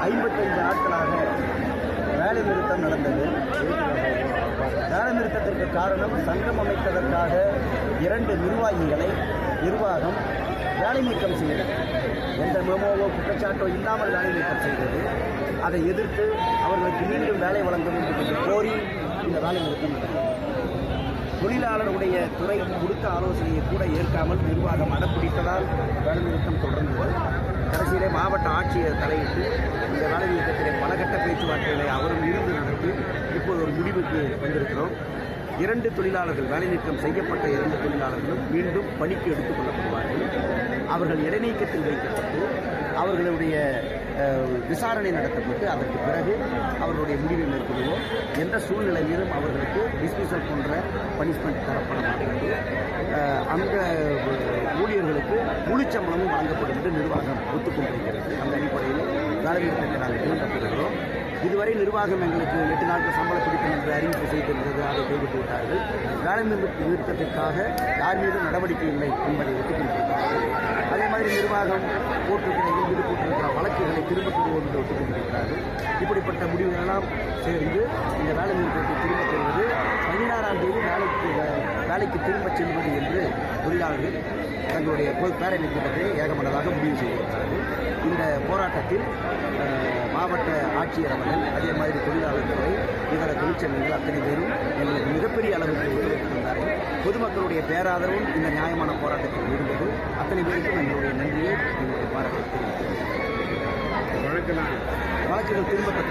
ஐம்பத்தைந்து நாட்களாக வேலை நிறுத்தம் நடந்தது வேலை நிறுத்தத்திற்கு காரணம் சங்கம் அமைத்ததற்காக இரண்டு நிர்வாகிகளை நிர்வாகம் வேலை நீக்கம் செய்தது எந்த மெமோவோ குற்றச்சாட்டோ இல்லாமல் வேலை நீக்கம் செய்தது அதை எதிர்த்து அவர்களுக்கு மீண்டும் வேலை வழங்க வேண்டும் என்று கோரி இந்த வேலை நிறுத்தம் நடந்தது தொழிலாளருடைய துறை கொடுத்த ஆலோசனையை கூட ஏற்காமல் நிர்வாகம் அடப்பிடித்ததால் வேலைநிறுத்தம் தொடர்ந்தது கடைசியிலே மாவட்ட ஆட்சியர் தலையிட்டு இந்த வேலைநிறுத்தத்திலே பலகட்ட பேச்சுவார்த்தைகளை அவரும் இருந்து நடத்தி இப்போது ஒரு முடிவுக்கு வந்திருக்கிறோம் இரண்டு தொழிலாளர்கள் வேலைநீக்கம் செய்யப்பட்ட இரண்டு தொழிலாளர்களும் மீண்டும் பணிக்கு எடுத்துக் கொள்ளப்படுவார்கள் அவர்கள் இடைநீக்கத்தில் வைக்கப்பட்டு அவர்களுடைய அஹ், விசாரணை நடத்தப்பட்டு அதற்கு பிறகு அவர்களுடைய முடிவை மேற்கொள்வோம் எந்த சூழ்நிலையிலும் அவர்களுக்கு டிஸ்மிசல் போன்ற பனிஷ்மெண்ட் தரப்பட மாட்டாது அஹ், அந்த அஹ், ஊழியர்களுக்கு முழு சம்பளமும் வழங்கப்படும் என்று நிர்வாகம் ஒத்துக்கொண்டிருக்கிறது அந்த அடிப்படையில் வேலை நிறுத்தத்தை நாங்கள் திரும்பப்படுகிறோம் இதுவரை நிர்வாகம் எங்களுக்கு எட்டு நாட்கள் சம்பளம் பிடிக்கும் என்று அறிவிப்பு செய்திருந்தது அதை கைவிட்டு விட்டார்கள் வேலை நிறுத்த நிறுத்தத்திற்காக யார் மீதும் நடவடிக்கை இல்லை என்பதை ஒத்துக்கொண்டிருக்கிறார்கள் அதே மாதிரி நிர்வாகம் போட்டிருக்கிற எங்கள் மீது போட்டிருக்கிற வழக்குகளை திரும்ப பெறுவோம் என்று ஒத்துக்கொண்டிருக்கிறார்கள் இப்படிப்பட்ட முடிவுகளெல்லாம் சேர்ந்து இந்த வேலை நிறுத்தத்தை திரும்ப பெறுவது பதினாறாம் தேதி வேலைக்கு வேலைக்கு திரும்ப செல்வது என்று தொழிலாளர்கள் தங்களுடைய பொது பேரணி கூட்டத்தை ஏகமனதாக முடிவு செய்திருக்கிறார்கள் இந்த போராட்டத்தில் அஹ், மாவட்ட ஆட்சியர் அவர்கள் அதே மாதிரி தொழிலாளர் துறை இதர தொழிற்சங்கங்கள் அத்தனை பேரும் எங்களுக்கு மிகப்பெரிய அளவுக்கு ஒத்துழைப்பு தந்தார்கள் பொதுமக்களுடைய பேராதரவும் இந்த நியாயமான போராட்டத்தில் இருந்தது அத்தனை பேருக்கும் எங்களுடைய நன்றியை எங்களுடைய பாராட்டை தெரிவிக்கிறேன் வழக்கெல்லாம் வழக்குகள் திரும்ப